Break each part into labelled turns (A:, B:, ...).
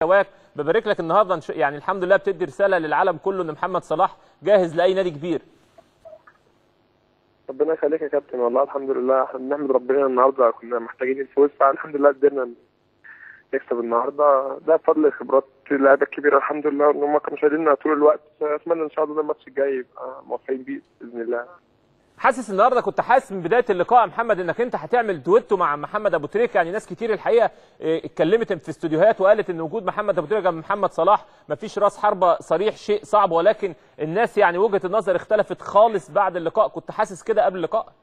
A: هواك ببارك لك النهارده إن شاء- يعني الحمد لله بتدي رساله للعالم كله ان محمد صلاح جاهز لاي نادي كبير
B: ربنا يخليك يا كابتن والله الحمد لله احنا بنحمد ربنا النهارده كنا محتاجين الفوز فالحمد لله قدرنا نكسب النهارده ده بفضل خبرات اللعيبه الكبيره الحمد لله ان هم كانوا شايليننا طول الوقت اتمنى ان شاء الله الماتش الجاي يبقى موفقين بيه باذن الله
A: حاسس النهارده كنت حاسس من بدايه اللقاء يا محمد انك انت هتعمل دويتو مع محمد ابو تريكه يعني ناس كتير الحقيقه إيه، اتكلمت في استوديوهات وقالت ان وجود محمد ابو تريكه جنب محمد صلاح مفيش راس حربه صريح شيء صعب ولكن الناس يعني وجهه النظر اختلفت خالص بعد اللقاء كنت حاسس كده قبل اللقاء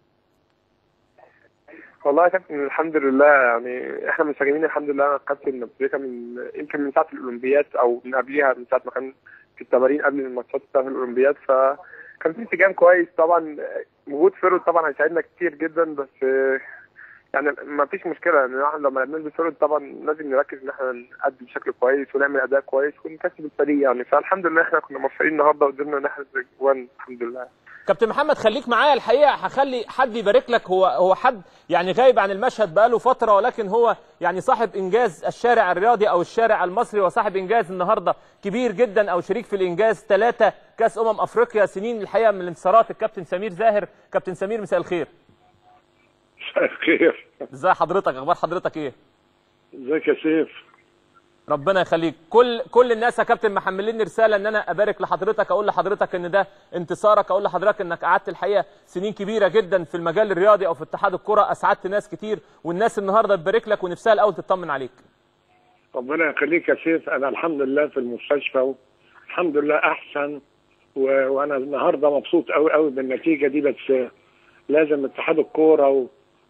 B: والله يا كابتن الحمد لله يعني احنا مستجيبين الحمد لله كابتن ابو من يمكن من ساعه الاولمبياد او من قبليها من ساعه ما كان في التمارين قبل الماتشات بتاعت الاولمبياد فكان في انسجام كويس طبعا وجود فيرود طبعا هيساعدنا كتير جدا بس يعني ما فيش مشكله ان احنا لما لعبنا بفيرود طبعا لازم نركز ان احنا نأدي بشكل كويس ونعمل اداء كويس ونكسب الفريق يعني فالحمد لله احنا كنا موفقين النهارده وقدرنا نحرز جوان الحمد لله
A: كابتن محمد خليك معايا الحقيقه هخلي حد يبارك لك هو هو حد يعني غايب عن المشهد بقاله فتره ولكن هو يعني صاحب انجاز الشارع الرياضي او الشارع المصري وصاحب انجاز النهارده كبير جدا او شريك في الانجاز ثلاثه كاس امم افريقيا سنين الحقيقه من الانتصارات الكابتن سمير زاهر كابتن سمير مساء الخير
C: مساء الخير
A: ازي حضرتك اخبار حضرتك ايه
C: ازيك يا سيف
A: ربنا يخليك كل كل الناس يا كابتن محملين رساله ان انا ابارك لحضرتك اقول لحضرتك ان ده انتصارك اقول لحضرتك انك قعدت الحقيقه سنين كبيره جدا في المجال الرياضي او في اتحاد الكره اسعدت ناس كتير والناس النهارده تبارك لك ونفسها الاول تطمن عليك
C: ربنا يخليك يا سيف انا الحمد لله في المستشفى الحمد لله احسن و... وانا النهارده مبسوط قوي قوي بالنتيجه دي بس لازم اتحاد الكوره و...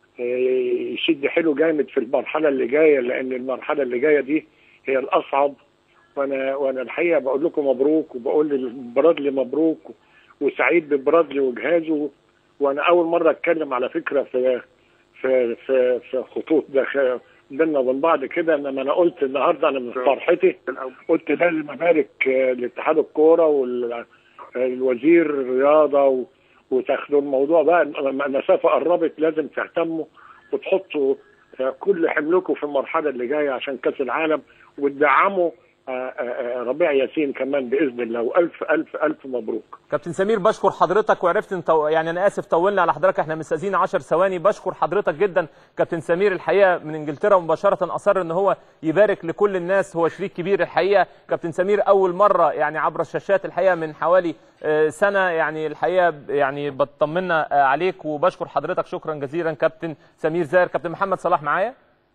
C: يشد حلو جامد في المرحله اللي جايه لان المرحله اللي جايه دي هي الاصعب وانا وانا الحقيقه بقول لكم مبروك وبقول لبرادلي مبروك وسعيد ببرادلي وجهازه وانا اول مره اتكلم على فكره في في في في خطوط داخل بينا وبين بعض كده انما انا قلت النهارده انا من فرحتي قلت لازم ابارك آه، لاتحاد الكوره والوزير الرياضه و- وتاخدوا الموضوع بقى لما المسافه قربت لازم تهتموا وتحطوا آه، كل حملكم في المرحله اللي جايه عشان كاس العالم وتدعموا آه، آه، آه، ربيع ياسين كمان باذن الله والف الف الف مبروك
A: كابتن سمير بشكر حضرتك وعرفت انت يعني انا اسف طولنا على حضرتك احنا مستاذين 10 ثواني بشكر حضرتك جدا كابتن سمير الحقيقه من انجلترا مباشره اصر ان هو يبارك لكل الناس هو شريك كبير الحقيقه كابتن سمير اول مره يعني عبر الشاشات الحقيقه من حوالي آه، سنه يعني الحقيقه يعني بطمنا آه، عليك وبشكر حضرتك شكرا جزيلا كابتن سمير زاهر كابتن محمد صلاح معايا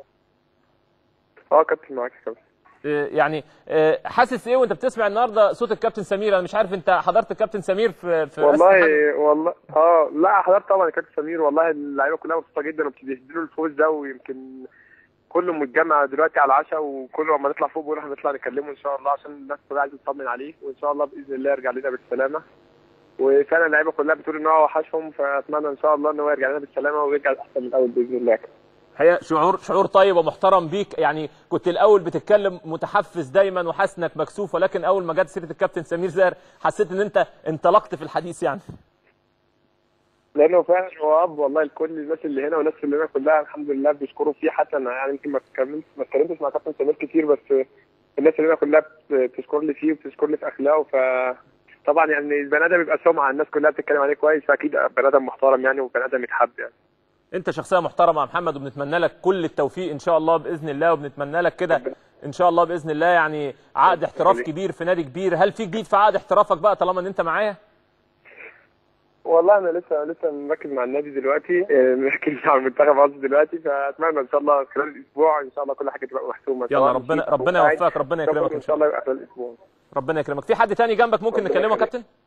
B: اه كابتن معاك يا كابتن
A: آه، يعني آه، حاسس ايه وانت بتسمع النهارده صوت الكابتن سمير انا مش عارف انت حضرت الكابتن سمير في في رئاسة الاتحاد؟
B: والله والله اه لا حضرتك طبعا يا كابتن سمير والله اللعيبه كلها مبسوطه جدا وبتديله الفوز ده ويمكن كله متجمع دلوقتي على العشاء وكله لما نطلع فوق بيقول هنطلع نكلمه ان شاء الله عشان الناس كلها عايزه تطمن عليه وان شاء الله باذن الله يرجع لنا بالسلامه وفعلا اللعيبه كلها بتقول ان هو وحشهم فاتمنى ان شاء الله ان هو يرجع لنا بالسلامه ويرجع احسن من الاول باذن الله
A: هي شعور شعور طيب ومحترم بيك يعني كنت الاول بتتكلم متحفز دايما وحاسس انك مكسوف ولكن اول ما جت سيره الكابتن سمير زاهر حسيت ان انت انطلقت في الحديث يعني
B: لانه فعلا هو اب والله لكل الناس اللي هنا والناس اللي هنا كلها الحمد لله بيشكروا فيه حتى انا يعني يمكن ما اتكلمتش ما اتكلمتش مع كابتن سمير كتير بس الناس اللي هنا كلها بت- بتشكر لي فيه وبتشكر لي في اخلاقه ف طبعا يعني البني ادم بيبقى سمعه الناس كلها بتتكلم عليه كويس فاكيد بني ادم محترم يعني وبني ادم يتحب يعني
A: انت شخصيه محترمه يا محمد وبنتمنى لك كل التوفيق ان شاء الله باذن الله وبنتمنى لك كده ان شاء الله باذن الله يعني عقد احتراف كبير في نادي كبير هل في جديد في عقد احترافك بقى طالما ان انت معايا
B: والله انا لسه لسه مركز مع النادي دلوقتي آه، مركز مع المنتخب قصدي دلوقتي فاتمنى ان شاء الله خلال الاسبوع ان شاء الله كل حاجه تبقى محسومه
A: يلا
B: سواء
A: ربنا
B: نشيط
A: ربنا
B: أو قاعد.
A: يوفقك ربنا يكرمك ان
B: ان
A: شاء
B: شاء
A: الله
B: الله يبقى خلال الاسبوع
A: ربنا يكرمك في حد تاني جنبك ممكن
B: ربنا
A: نكلمه يا
B: يخليك.
A: كابتن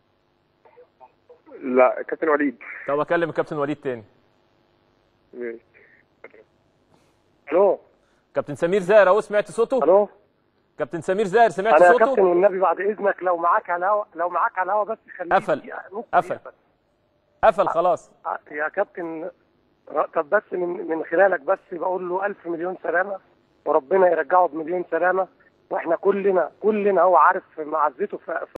B: لا كابتن وليد
A: طب اكلم الكابتن وليد تاني
B: ماشي.
D: الو
A: كابتن سمير زاهر اهو سمعت صوته
D: الو
A: كابتن سمير زاهر سمعت
D: انا يا
A: صوته
D: كابتن والنبي بعد اذنك لو معاك على الهوا لو معاك على الهوا بس خليك
A: قفل.
D: ممكن
A: قفل.
D: يقفل.
A: قفل خلاص
D: يا كابتن طب بس من من خلالك بس بقول له ألف مليون سلامة وربنا يرجعه بمليون سلامة واحنا كلنا كلنا هو عارف معزته في